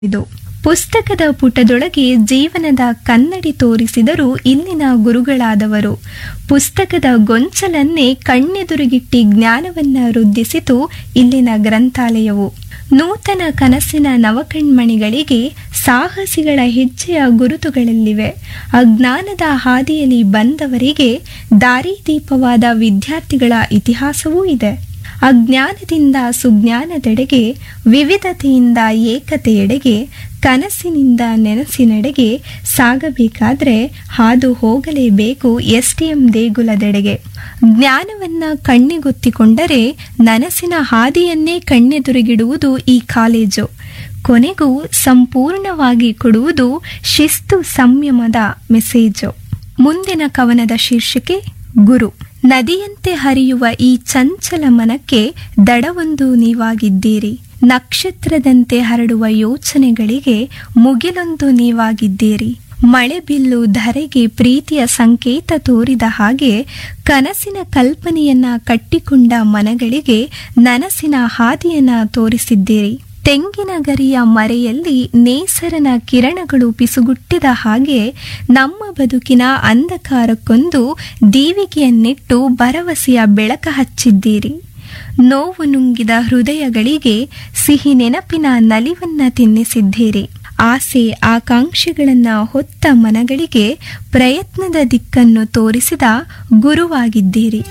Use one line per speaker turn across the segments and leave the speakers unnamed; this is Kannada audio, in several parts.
ಇದು ಪುಸ್ತಕದ ಪುಟದೊಳಗೆ ಜೀವನದ ಕನ್ನಡಿ ತೋರಿಸಿದರು ಇಲ್ಲಿನ ಗುರುಗಳಾದವರು ಪುಸ್ತಕದ ಗೊಂಚಲನ್ನೇ ಕಣ್ಣೆದುರುಗಿಟ್ಟಿ ಜ್ಞಾನವನ್ನ ವೃದ್ಧಿಸಿತು ಇಲ್ಲಿನ ಗ್ರಂಥಾಲಯವು ನೂತನ ಕನಸಿನ ನವಕಣ್ಮಣಿಗಳಿಗೆ ಸಾಹಸಿಗಳ ಹೆಜ್ಜೆಯ ಗುರುತುಗಳಲ್ಲಿವೆ ಅಜ್ಞಾನದ ಹಾದಿಯಲ್ಲಿ ಬಂದವರಿಗೆ ದಾರಿದೀಪವಾದ ವಿದ್ಯಾರ್ಥಿಗಳ ಇತಿಹಾಸವೂ ಇದೆ ಅಜ್ಞಾನದಿಂದ ಸುಜ್ಞಾನದೆಡೆಗೆ ವಿವಿಧತೆಯಿಂದ ಏಕತೆಯೆಡೆಗೆ ಕನಸಿನಿಂದ ನೆನಸಿನೆಡೆಗೆ ಸಾಗಬೇಕಾದ್ರೆ ಹಾದು ಹೋಗಲೇಬೇಕು ಎಸ್ಟಿಎಂ ದೇಗುಲದೆಡೆಗೆ ಜ್ಞಾನವನ್ನ ಕಣ್ಣಿಗೊತ್ತಿಕೊಂಡರೆ ನನಸಿನ ಹಾದಿಯನ್ನೇ ಕಣ್ಣೆದುರುಗಿಡುವುದು ಈ ಕಾಲೇಜು ಕೊನೆಗೂ ಸಂಪೂರ್ಣವಾಗಿ ಕೊಡುವುದು ಶಿಸ್ತು ಸಂಯಮದ ಮೆಸೇಜು ಮುಂದಿನ ಕವನದ ಶೀರ್ಷಿಕೆ ಗುರು ನದಿಯಂತೆ ಹರಿಯುವ ಈ ಚಂಚಲ ಮನಕ್ಕೆ ದಡವೊಂದು ನೀವಾಗಿದ್ದೀರಿ ನಕ್ಷತ್ರದಂತೆ ಹರಡುವ ಯೋಚನೆಗಳಿಗೆ ಮುಗಿಲೊಂದು ನೀವಾಗಿದ್ದೀರಿ ಮಳೆ ಬಿಲ್ಲು ಧರೆಗೆ ಪ್ರೀತಿಯ ಸಂಕೇತ ತೋರಿದ ಹಾಗೆ ಕನಸಿನ ಕಲ್ಪನೆಯನ್ನ ಕಟ್ಟಿಕೊಂಡ ಮನಗಳಿಗೆ ನನಸಿನ ಹಾದಿಯನ್ನ ತೋರಿಸಿದ್ದೀರಿ ತೆಂಗಿನ ಗರಿಯ ಮರೆಯಲ್ಲಿ ನೇಸರನ ಕಿರಣಗಳು ಪಿಸುಗುಟ್ಟಿದ ಹಾಗೆ ನಮ್ಮ ಬದುಕಿನ ಅಂಧಕಾರಕ್ಕೊಂದು ದೀವಿಗೆಯನ್ನಿಟ್ಟು ಭರವಸೆಯ ಬೆಳಕ ಹಚ್ಚಿದ್ದೀರಿ ನೋವು ನುಂಗಿದ ಹೃದಯಗಳಿಗೆ ಸಿಹಿ ನೆನಪಿನ ನಲಿವನ್ನ ತಿನ್ನಿಸಿದ್ದೀರಿ ಆಸೆ ಆಕಾಂಕ್ಷೆಗಳನ್ನ ಹೊತ್ತ ಮನಗಳಿಗೆ ಪ್ರಯತ್ನದ ದಿಕ್ಕನ್ನು ತೋರಿಸಿದ ಗುರುವಾಗಿದ್ದೀರಿ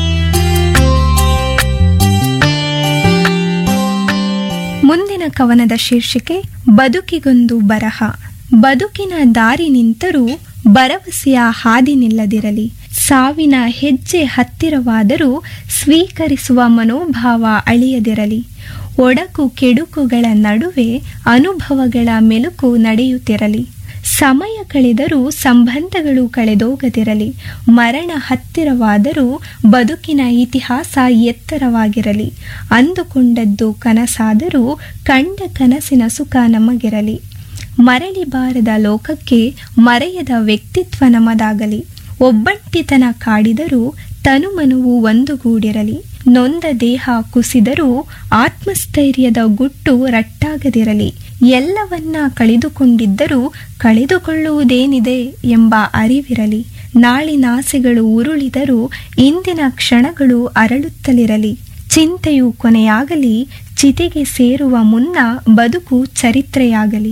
ಮುಂದಿನ ಕವನದ ಶೀರ್ಷಿಕೆ ಬದುಕಿಗೊಂದು ಬರಹ ಬದುಕಿನ ದಾರಿ ನಿಂತರೂ ಭರವಸೆಯ ಹಾದಿ ನಿಲ್ಲದಿರಲಿ ಸಾವಿನ ಹೆಜ್ಜೆ ಹತ್ತಿರವಾದರೂ ಸ್ವೀಕರಿಸುವ ಮನೋಭಾವ ಅಳಿಯದಿರಲಿ ಒಡಕು ಕೆಡುಕುಗಳ ನಡುವೆ ಅನುಭವಗಳ ಮೆಲುಕು ನಡೆಯುತ್ತಿರಲಿ ಸಮಯ ಕಳೆದರೂ ಸಂಬಂಧಗಳು ಕಳೆದೋಗದಿರಲಿ ಮರಣ ಹತ್ತಿರವಾದರೂ ಬದುಕಿನ ಇತಿಹಾಸ ಎತ್ತರವಾಗಿರಲಿ ಅಂದುಕೊಂಡದ್ದು ಕನಸಾದರೂ ಕಂಡ ಕನಸಿನ ಸುಖ ನಮಗಿರಲಿ ಮರಳಿ ಬಾರದ ಲೋಕಕ್ಕೆ ಮರೆಯದ ವ್ಯಕ್ತಿತ್ವ ನಮದಾಗಲಿ ಒಬ್ಬಂಟಿತನ ಕಾಡಿದರೂ ತನುಮನುವು ಒಂದುಗೂಡಿರಲಿ ನೊಂದ ದೇಹ ಕುಸಿದರೂ ಆತ್ಮಸ್ಥೈರ್ಯದ ಗುಟ್ಟು ರಟ್ಟಾಗದಿರಲಿ ಎಲ್ಲವನ್ನ ಕಳೆದುಕೊಂಡಿದ್ದರೂ ಕಳೆದುಕೊಳ್ಳುವುದೇನಿದೆ ಎಂಬ ಅರಿವಿರಲಿ ನಾಳಿನಾಸೆಗಳು ಉರುಳಿದರೂ ಇಂದಿನ ಕ್ಷಣಗಳು ಅರಳುತ್ತಲಿರಲಿ ಚಿಂತೆಯು ಕೊನೆಯಾಗಲಿ ಚಿತೆಗೆ ಸೇರುವ ಮುನ್ನ ಬದುಕು ಚರಿತ್ರೆಯಾಗಲಿ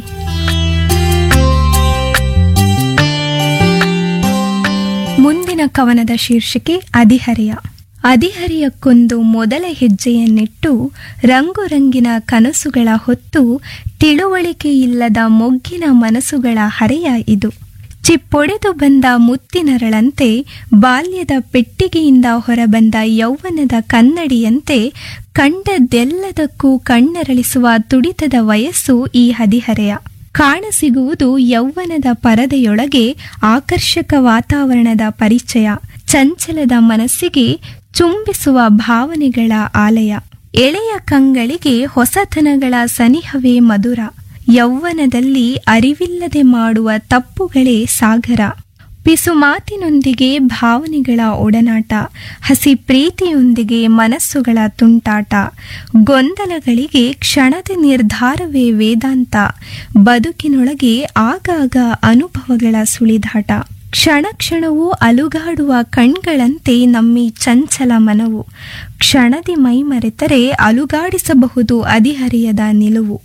ಮುಂದಿನ ಕವನದ ಶೀರ್ಷಿಕೆ ಅದಿಹರೆಯ ಅದಿಹರೆಯಕ್ಕೊಂದು ಮೊದಲ ಹೆಜ್ಜೆಯನ್ನಿಟ್ಟು ರಂಗುರಂಗಿನ ಕನಸುಗಳ ಹೊತ್ತು ತಿಳುವಳಿಕೆಯಿಲ್ಲದ ಮೊಗ್ಗಿನ ಮನಸ್ಸುಗಳ ಹರೆಯ ಇದು ಚಿಪ್ಪೊಡೆದು ಬಂದ ಮುತ್ತಿನರಳಂತೆ ಬಾಲ್ಯದ ಪೆಟ್ಟಿಗೆಯಿಂದ ಹೊರಬಂದ ಯೌವನದ ಕನ್ನಡಿಯಂತೆ ಕಂಡದ್ದೆಲ್ಲದಕ್ಕೂ ಕಣ್ಣರಳಿಸುವ ತುಡಿತದ ವಯಸ್ಸು ಈ ಹದಿಹರೆಯ ಕಾಣಸಿಗುವುದು ಯೌವನದ ಪರದೆಯೊಳಗೆ ಆಕರ್ಷಕ ವಾತಾವರಣದ ಪರಿಚಯ ಚಂಚಲದ ಮನಸ್ಸಿಗೆ ಚುಂಬಿಸುವ ಭಾವನೆಗಳ ಆಲಯ ಎಳೆಯ ಕಂಗಳಿಗೆ ಹೊಸತನಗಳ ಸನಿಹವೇ ಮಧುರ ಯೌವನದಲ್ಲಿ ಅರಿವಿಲ್ಲದೆ ಮಾಡುವ ತಪ್ಪುಗಳೇ ಸಾಗರ ಪಿಸು ಮಾತಿನೊಂದಿಗೆ ಭಾವನೆಗಳ ಒಡನಾಟ ಹಸಿ ಪ್ರೀತಿಯೊಂದಿಗೆ ಮನಸ್ಸುಗಳ ತುಂಟಾಟ ಗೊಂದಲಗಳಿಗೆ ಕ್ಷಣದ ನಿರ್ಧಾರವೇ ವೇದಾಂತ ಬದುಕಿನೊಳಗೆ ಆಗಾಗ ಅನುಭವಗಳ ಸುಳಿದಾಟ ಕ್ಷಣ ಕ್ಷಣವೂ ಅಲುಗಾಡುವ ಕಣ್ಗಳಂತೆ ನಮ್ಮಿ ಚಂಚಲ ಮನವು ಕ್ಷಣದಿ ಮೈಮರೆತರೆ ಅಲುಗಾಡಿಸಬಹುದು ಅದಿಹರೆಯದ ನಿಲುವು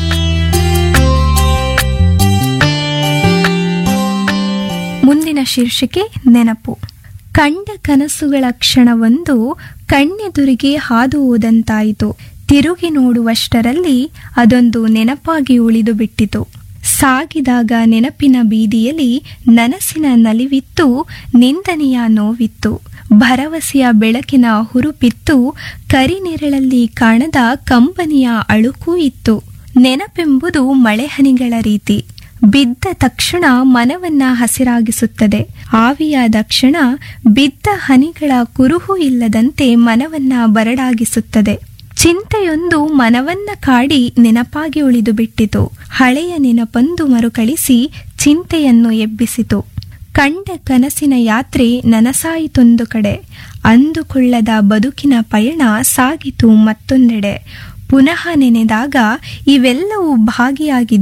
ಮುಂದಿನ ಶೀರ್ಷಿಕೆ ನೆನಪು ಕಂಡ ಕನಸುಗಳ ಕ್ಷಣವೊಂದು ಕಣ್ಣೆದುರಿಗೆ ಹಾದು ಹೋದಂತಾಯಿತು ತಿರುಗಿ ನೋಡುವಷ್ಟರಲ್ಲಿ ಅದೊಂದು ನೆನಪಾಗಿ ಉಳಿದು ಬಿಟ್ಟಿತು ಸಾಗಿದಾಗ ನೆನಪಿನ ಬೀದಿಯಲ್ಲಿ ನನಸಿನ ನಲಿವಿತ್ತು ನಿಂದನೆಯ ನೋವಿತ್ತು ಭರವಸೆಯ ಬೆಳಕಿನ ಹುರುಪಿತ್ತು ಕರಿನೆರಳಲ್ಲಿ ಕಾಣದ ಕಂಬನಿಯ ಅಳುಕೂ ಇತ್ತು ನೆನಪೆಂಬುದು ಮಳೆಹನಿಗಳ ರೀತಿ ಬಿದ್ದ ತಕ್ಷಣ ಮನವನ್ನ ಹಸಿರಾಗಿಸುತ್ತದೆ ಆವಿಯಾದ ಕ್ಷಣ ಬಿದ್ದ ಹನಿಗಳ ಕುರುಹು ಇಲ್ಲದಂತೆ ಮನವನ್ನ ಬರಡಾಗಿಸುತ್ತದೆ ಚಿಂತೆಯೊಂದು ಮನವನ್ನ ಕಾಡಿ ನೆನಪಾಗಿ ಉಳಿದು ಬಿಟ್ಟಿತು ಹಳೆಯ ನೆನಪೊಂದು ಮರುಕಳಿಸಿ ಚಿಂತೆಯನ್ನು ಎಬ್ಬಿಸಿತು ಕಂಡ ಕನಸಿನ ಯಾತ್ರೆ ನನಸಾಯಿತೊಂದು ಕಡೆ ಅಂದುಕೊಳ್ಳದ ಬದುಕಿನ ಪಯಣ ಸಾಗಿತು ಮತ್ತೊಂದೆಡೆ ಪುನಃ ನೆನೆದಾಗ ಇವೆಲ್ಲವೂ ಭಾಗಿಯಾಗಿ